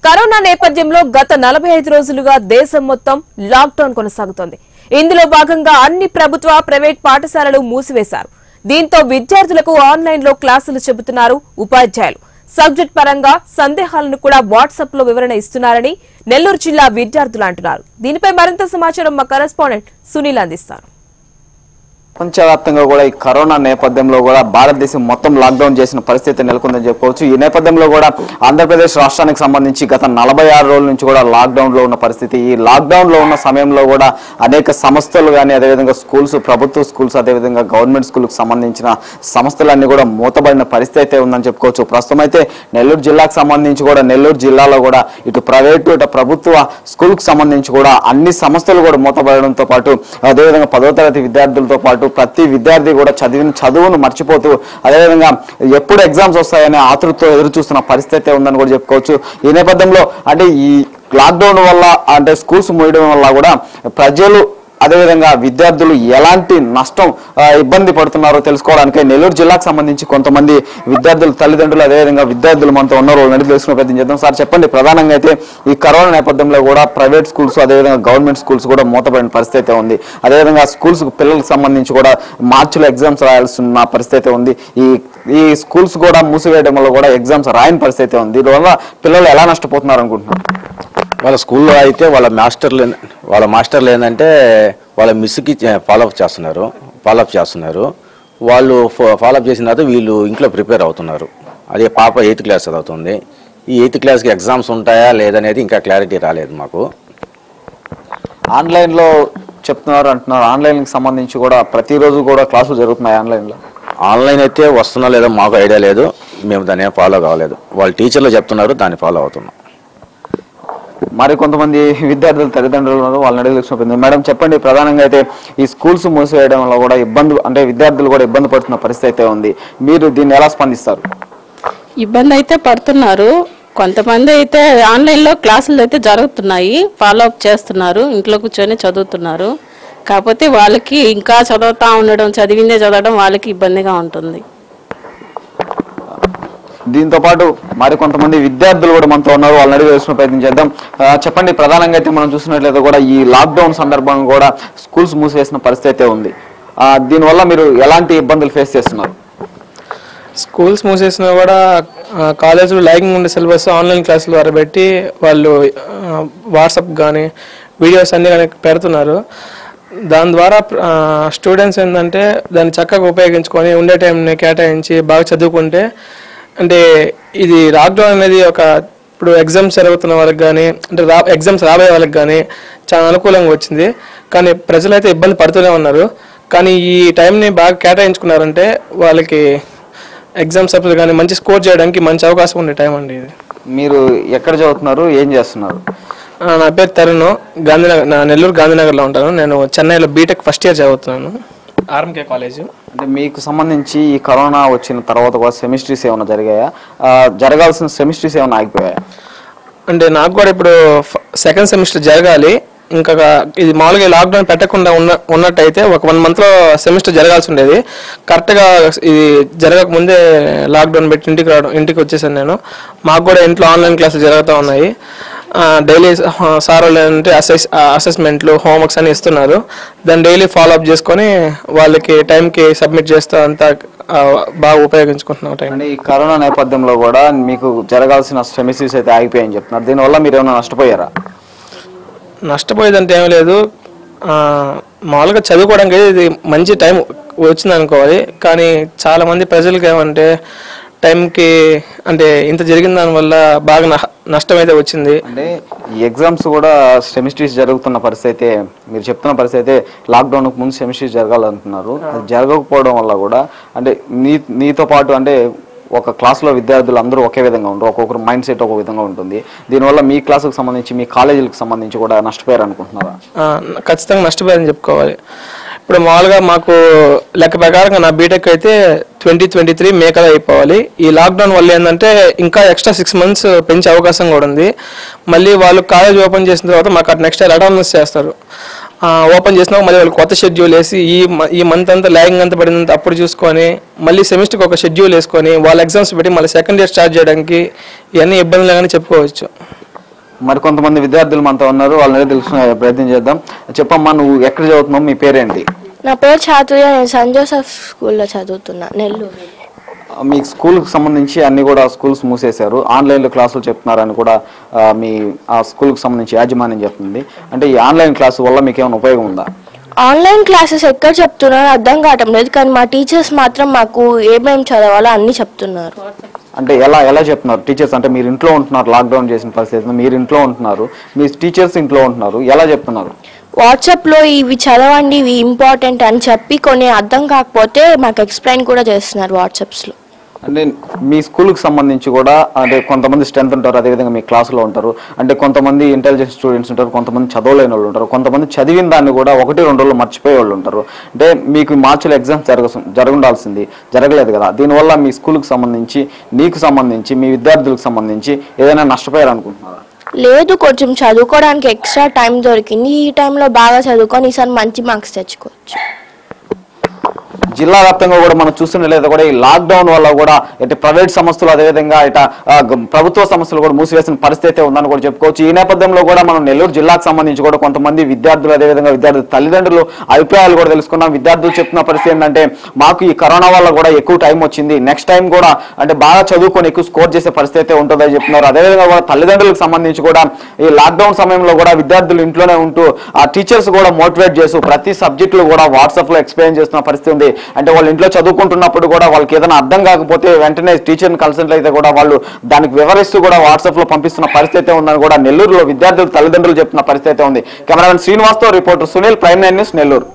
corona నేపథ్యంలో గత నలభై ఐదు రోజులుగా దేశం మొత్తం లాక్డౌన్ కొనసాగుతోంది ఇందులో భాగంగా అన్ని ప్రభుత్వ ప్రైవేట్ పాఠశాలలు మూసివేశారు దీంతో విద్యార్థులకు ఆన్లైన్ లో క్లాసులు చెబుతున్నారు ఉపాధ్యాయులు సబ్జెక్ట్ పరంగా సందేహాలను కూడా వాట్సాప్ లో వివరణ ఇస్తున్నారని నెల్లూరు జిల్లా విద్యార్థులు అంటున్నారు దీనిపై మరింత సమాచారం మా కరెస్పాండెంట్ సునీల్ అందిస్తారు ప్రపంచవ్యాప్తంగా కూడా ఈ కరోనా నేపథ్యంలో కూడా భారతదేశం మొత్తం లాక్డౌన్ చేసిన పరిస్థితి నెలకొందని చెప్పుకోవచ్చు ఈ నేపథ్యంలో కూడా ఆంధ్రప్రదేశ్ రాష్ట్రానికి సంబంధించి గత నలభై ఆరు రోజుల నుంచి కూడా లాక్డౌన్ లో ఉన్న పరిస్థితి ఈ లాక్డౌన్ లో ఉన్న సమయంలో కూడా అనేక సంస్థలు కానీ అదేవిధంగా స్కూల్స్ ప్రభుత్వ స్కూల్స్ అదేవిధంగా గవర్నమెంట్ స్కూల్కి సంబంధించిన సంస్థలన్నీ కూడా మూతబడిన పరిస్థితి అయితే ఉందని చెప్పుకోవచ్చు ప్రస్తుతం అయితే నెల్లూరు జిల్లాకు సంబంధించి కూడా నెల్లూరు జిల్లాలో కూడా ఇటు ప్రైవేటు ఇటు ప్రభుత్వ స్కూల్కి సంబంధించి కూడా అన్ని సంస్థలు కూడా మూతపడడంతో పాటు అదేవిధంగా పదో తరగతి విద్యార్థులతో పాటు ప్రతి విద్యార్థి కూడా చదివిన చదువును మర్చిపోతూ అదేవిధంగా ఎప్పుడు ఎగ్జామ్స్ వస్తాయనే ఆతృతతో ఎదురు చూస్తున్న పరిస్థితి అయితే ఉందని కూడా చెప్పుకోవచ్చు ఈ నేపథ్యంలో అంటే ఈ లాక్డౌన్ వల్ల అంటే స్కూల్స్ మూయడం వల్ల కూడా ప్రజలు అదేవిధంగా విద్యార్థులు ఎలాంటి నష్టం ఆ, ఇబ్బంది పడుతున్నారో తెలుసుకోవడానికి నెల్లూరు జిల్లాకు సంబంధించి కొంతమంది విద్యార్థుల తల్లిదండ్రులు అదేవిధంగా విద్యార్థులు మనతో ఉన్నారు వాళ్ళని అడిగి తెలుసుకునే ప్రయత్నం చేద్దాం సార్ చెప్పండి ప్రధానంగా అయితే ఈ కరోనా నేపథ్యంలో కూడా ప్రైవేట్ స్కూల్స్ అదేవిధంగా గవర్నమెంట్ స్కూల్స్ కూడా మూతపడిన పరిస్థితి అయితే ఉంది అదేవిధంగా స్కూల్స్ పిల్లలకు సంబంధించి కూడా మార్చిలో ఎగ్జామ్స్ రాయాల్సిన పరిస్థితి అయితే ఉంది ఈ ఈ స్కూల్స్ కూడా మూసివేయడం వల్ల కూడా ఎగ్జామ్స్ రాయని పరిస్థితి అయితే ఉంది దీనివల్ల పిల్లలు ఎలా నష్టపోతున్నారు అనుకుంటున్నారు వాళ్ళ స్కూల్లో అయితే వాళ్ళ మాస్టర్లు వాళ్ళ మాస్టర్లు ఏంటంటే వాళ్ళ మిస్కి ఫాలోఅప్ చేస్తున్నారు ఫాలోఅప్ చేస్తున్నారు వాళ్ళు ఫాలోఅప్ చేసిన తర్వాత వీళ్ళు ఇంట్లో ప్రిపేర్ అవుతున్నారు అదే పాప ఎయిత్ క్లాస్ చదువుతుంది ఈ ఎయిత్ క్లాస్కి ఎగ్జామ్స్ ఉంటాయా లేదనేది ఇంకా క్లారిటీ రాలేదు మాకు ఆన్లైన్లో చెప్తున్నారు అంటున్నారు ఆన్లైన్కి సంబంధించి కూడా ప్రతిరోజు కూడా క్లాసులు జరుగుతున్నాయి ఆన్లైన్లో ఆన్లైన్ అయితే వస్తున్నా లేదో మాకు ఐడియా లేదు మేము దాన్ని ఏం ఫాలో కావలేదు వాళ్ళ టీచర్లు చెప్తున్నారు దాన్ని ఫాలో అవుతున్నాం మరి కొంతమంది విద్యార్థుల తల్లిదండ్రులు ఉన్నారు వాళ్ళని అడిగి తెలుసుకుంటుంది మేడం చెప్పండి ప్రధానంగా అయితే ఈ స్కూల్స్ మూసివేయడం వల్ల కూడా ఇబ్బంది అంటే విద్యార్థులు కూడా ఇబ్బంది పడుతున్న పరిస్థితి అయితే ఉంది మీరు దీన్ని ఎలా స్పందిస్తారు ఇబ్బంది అయితే పడుతున్నారు కొంతమంది అయితే ఆన్లైన్లో క్లాసులు అయితే జరుగుతున్నాయి ఫాలో అప్ చేస్తున్నారు ఇంట్లో కూర్చొని చదువుతున్నారు కాకపోతే వాళ్ళకి ఇంకా చదువుతా ఉండడం చదివిందే చదవడం వాళ్ళకి ఇబ్బందిగా ఉంటుంది దీంతో పాటు మరి కొంతమంది విద్యార్థులు కూడా మనతో ఉన్నారు వాళ్ళని అడిగి తెలుసుకునే ప్రయత్నం చేద్దాం ఆ, చెప్పండి ప్రధానంగా అయితే మనం చూసినట్లయితే కూడా ఈ లాక్డౌన్ సందర్భంగా కూడా స్కూల్స్ మూసివేసిన పరిస్థితి అయితే ఉంది ఆ, దీనివల్ల మీరు ఎలాంటి ఇబ్బందులు ఫేస్ చేస్తున్నారు స్కూల్స్ మూసేసినా కూడా ఆ, కాలేజీలో లాగింగ్ ఉండే సిలబస్ ఆన్లైన్ క్లాసుల ద్వారా పెట్టి వాళ్ళు ఆ, వాట్సాప్ కానీ వీడియోస్ అన్నీ కానీ పెడుతున్నారు దాని ద్వారా ఆ, స్టూడెంట్స్ ఏంటంటే దాన్ని చక్కగా ఉపయోగించుకొని ఉండే టైంని కేటాయించి బాగా చదువుకుంటే అంటే ఇది లాక్డౌన్ అనేది ఒక ఇప్పుడు ఎగ్జామ్స్ జరుగుతున్న వాళ్ళకి కానీ అంటే రా ఎగ్జామ్స్ రాబోయే వాళ్ళకి కానీ చాలా అనుకూలంగా వచ్చింది కానీ ప్రజలైతే ఇబ్బంది పడుతూనే ఉన్నారు కానీ ఈ టైంని బాగా కేటాయించుకున్నారంటే వాళ్ళకి ఎగ్జామ్స్ అప్పుడు కానీ మంచి స్కోర్ చేయడానికి మంచి అవకాశం ఉండే టైం అండి ఇది మీరు ఎక్కడ చదువుతున్నారు ఏం చేస్తున్నారు ఆ, నా పేరు తరుణ్ గాంధీనగర్ నా నెల్లూరు గాంధీనగర్లో ఉంటాను నేను చెన్నైలో బీటెక్ ఫస్ట్ ఇయర్ చదువుతున్నాను ఆర్ఎంకే కాలేజ్ అంటే మీకు సంబంధించి ఈ కరోనా వచ్చిన తర్వాత కూడా సెమిస్ట్రీస్ ఏమైనా జరిగాయా ఆ, జరగాల్సిన సెమిస్ట్రీస్ ఏమైనా ఆగిపోయాయా అంటే నాకు కూడా ఇప్పుడు సెకండ్ సెమిస్టర్ జరగాలి ఇంకా ఇది మామూలుగా లాక్డౌన్ పెట్టకుండా ఉన్న ఉన్నట్టయితే ఒక వన్ మంత్లో సెమిస్టర్ జరగాల్సి ఉండేది కరెక్ట్గా ఇది జరగక ముందే లాక్డౌన్ పెట్టి ఇంటికి రావడం ఇంటికి వచ్చేసాను నేను మాకు కూడా ఇంట్లో ఆన్లైన్ క్లాసులు జరుగుతూ ఉన్నాయి డైలీ సార్ వాళ్ళు ఏంటంటే అసెస్ అసెస్మెంట్లు హోంవర్క్స్ అని ఇస్తున్నారు దాన్ని డైలీ ఫాలో అప్ చేసుకొని వాళ్ళకి టైంకి సబ్మిట్ చేస్తూ అంతా ఆ, బాగా ఉపయోగించుకుంటున్నాం టైం అంటే ఈ కరోనా నేపథ్యంలో కూడా మీకు జరగాల్సిన సెమిస్ట్రీస్ అయితే ఆగిపోయాయని చెప్తున్నారు దీనివల్ల మీరు ఏమైనా నష్టపోయారా నష్టపోయేదంటే ఏం లేదు ఆ, మామూలుగా చదువుకోవడానికి ఇది మంచి టైం వచ్చింది అనుకోవాలి కానీ చాలా మంది ప్రజలకి ఏమంటే టైంకి అంటే ఇంత జరిగిన దానివల్ల బాగా నహ- నష్టం అయితే వచ్చింది అంటే ఈ ఎగ్జామ్స్ కూడా సెమిస్ట్రీస్ జరుగుతున్న పరిస్థితి అయితే మీరు చెప్తున్న పరిస్థితి అయితే లాక్డౌన్ ముందు సెమిస్ట్రీస్ జరగాలంటున్నారు అది జరగకపోవడం వల్ల కూడా అంటే నీ నీతో పాటు అంటే ఒక క్లాస్లో విద్యార్థులు అందరూ ఒకే విధంగా ఉండరు ఒక్కొక్కరు మైండ్ సెట్ ఒక విధంగా ఉంటుంది దీనివల్ల మీ క్లాసుకు సంబంధించి మీ కాలేజీలకు సంబంధించి కూడా నష్టపోయారు అనుకుంటున్నారా ఆ, ఖచ్చితంగా నష్టపోయారని చెప్పుకోవాలి ఇప్పుడు మామూలుగా మాకు లెక్క ప్రకారంగా నా బీటెక్ అయితే ట్వంటీ ట్వంటీ త్రీ మేకల్ అయిపోవాలి ఈ లాక్డౌన్ వల్ల ఏంటంటే ఇంకా ఎక్స్ట్రా సిక్స్ మంత్స్ పెంచే అవకాశం కూడా ఉంది మళ్ళీ వాళ్ళు కాలేజ్ ఓపెన్ చేసిన తర్వాత మాకు అటు నెక్స్ట్ ఇయర్ అటెండెన్స్ చేస్తారు ఓపెన్ చేసినాక మళ్ళీ వాళ్ళు కొత్త షెడ్యూల్ వేసి ఈ మ- ఈ మంత్ అంతా ల్యాగింగ్ అంతా పడినంత అప్పుడు చూసుకొని మళ్ళీ సెమిస్టర్కి ఒక షెడ్యూల్ వేసుకొని వాళ్ళ ఎగ్జామ్స్ పెట్టి మళ్ళీ సెకండ్ ఇయర్ స్టార్ట్ చేయడానికి ఇవన్నీ ఇబ్బందులు కానీ చెప్పుకోవచ్చు మరి కొంతమంది విద్యార్థులు మనతో ఉన్నారు వాళ్ళని తెలుసుకునే ప్రయత్నం చేద్దాం చెప్పమ్మా నువ్వు ఎక్కడ చదువుతున్నావు మీ పేరేంటి నా పేరు చాతుర్య నేను సెంట్ జోసెఫ్ స్కూల్లో చదువుతున్నా నెల్లూరు మీ స్కూల్కి సంబంధించి అన్ని కూడా స్కూల్స్ మూసేశారు ఆన్లైన్లో క్లాసులు చెప్తున్నారని కూడా ఆ, మీ ఆ స్కూల్కి సంబంధించి యాజమాన్యం చెప్తుంది అంటే ఈ ఆన్లైన్ క్లాసు వల్ల మీకు ఏమైనా ఉపయోగం ఉందా ఆన్లైన్ క్లాసెస్ ఎక్కడ చెప్తున్నారో అర్థం కావటం లేదు కానీ మా టీచర్స్ మాత్రం మాకు ఏమేమి చదవాలో అన్నీ చెప్తున్నారు అంటే ఎలా ఎలా చెప్తున్నారు టీచర్స్ అంటే మీరు ఇంట్లో ఉంటున్నారు లాక్డౌన్ చేసిన పరిస్థితి మీరు ఇంట్లో ఉంటున్నారు మీ టీచర్స్ ఇంట్లో ఉంటున్నారు ఎలా చెప్తున్నారు వాట్సాప్లో ఇవి చదవండి ఇవి ఇంపార్టెంట్ అని చెప్పి కొన్ని అర్థం కాకపోతే మాకు ఎక్స్ప్లెయిన్ కూడా చేస్తున్నారు వాట్సాప్స్లో అంటే మీ స్కూల్కి సంబంధించి కూడా అంటే కొంతమంది స్ట్రెంత్ ఉంటారు అదేవిధంగా మీ క్లాసులో ఉంటారు అంటే కొంతమంది ఇంటెలిజెంట్ స్టూడెంట్స్ ఉంటారు కొంతమంది చదవలేని వాళ్ళు ఉంటారు కొంతమంది చదివిన దాన్ని కూడా ఒకటి రెండు రోజులు మర్చిపోయే వాళ్ళు ఉంటారు అంటే మీకు మార్చిలో ఎగ్జామ్స్ జరగ జరగుండాల్సింది జరగలేదు కదా దీనివల్ల మీ స్కూల్కి సంబంధించి నీకు సంబంధించి మీ విద్యార్థులకు సంబంధించి ఏదైనా నష్టపోయారు అనుకుంటున్నారా లేదు కొంచెం చదువుకోవడానికి ఎక్స్ట్రా టైం దొరికింది ఈ టైంలో బాగా చదువుకొని ఈసారి మంచి మార్క్స్ తెచ్చుకోవచ్చు జిల్లా వ్యాప్తంగా కూడా మనం చూస్తున్నట్లయితే కూడా ఈ లాక్డౌన్ వల్ల కూడా ఇటు ప్రైవేట్ సంస్థలు అదేవిధంగా ఇట ఆ, గ- ప్రభుత్వ సంస్థలు కూడా మూసివేసిన పరిస్థితి అయితే ఉందని కూడా చెప్పుకోవచ్చు ఈ నేపథ్యంలో కూడా మనం నెల్లూరు జిల్లాకు సంబంధించి కూడా కొంతమంది విద్యార్థులు అదేవిధంగా విద్యార్థుల తల్లిదండ్రులు అభిప్రాయాలు కూడా తెలుసుకున్నాం విద్యార్థులు చెప్తున్న పరిస్థితి ఏంటంటే మాకు ఈ కరోనా వల్ల కూడా ఎక్కువ టైం వచ్చింది నెక్స్ట్ టైం కూడా అంటే బాగా చదువుకొని ఎక్కువ స్కోర్ చేసే పరిస్థితి అయితే ఉంటుందని చెప్తున్నారు అదేవిధంగా కూడా తల్లిదండ్రులకు సంబంధించి కూడా ఈ లాక్డౌన్ సమయంలో కూడా విద్యార్థులు ఇంట్లోనే ఉంటూ ఆ టీచర్స్ కూడా మోటివేట్ చేస్తూ ప్రతి సబ్జెక్టులు కూడా వాట్సాప్ లో ఎక్స్ప్లెయిన్ చేస్తున్న పరిస్థితి ఉంది అంటే వాళ్ళు ఇంట్లో చదువుకుంటున్నప్పుడు కూడా వాళ్ళకి ఏదైనా అర్థం కాకపోతే వెంటనే టీచర్ని కలిసినట్లయితే కూడా వాళ్ళు దానికి వివరిస్తూ కూడా వాట్సాప్ లో పంపిస్తున్న పరిస్థితి అయితే ఉందని కూడా నెల్లూరులో విద్యార్థులు తల్లిదండ్రులు చెప్తున్న పరిస్థితి అయితే ఉంది కెమెరామెన్ శ్రీనివాస్తో reporter Sunil prime nine news Nellore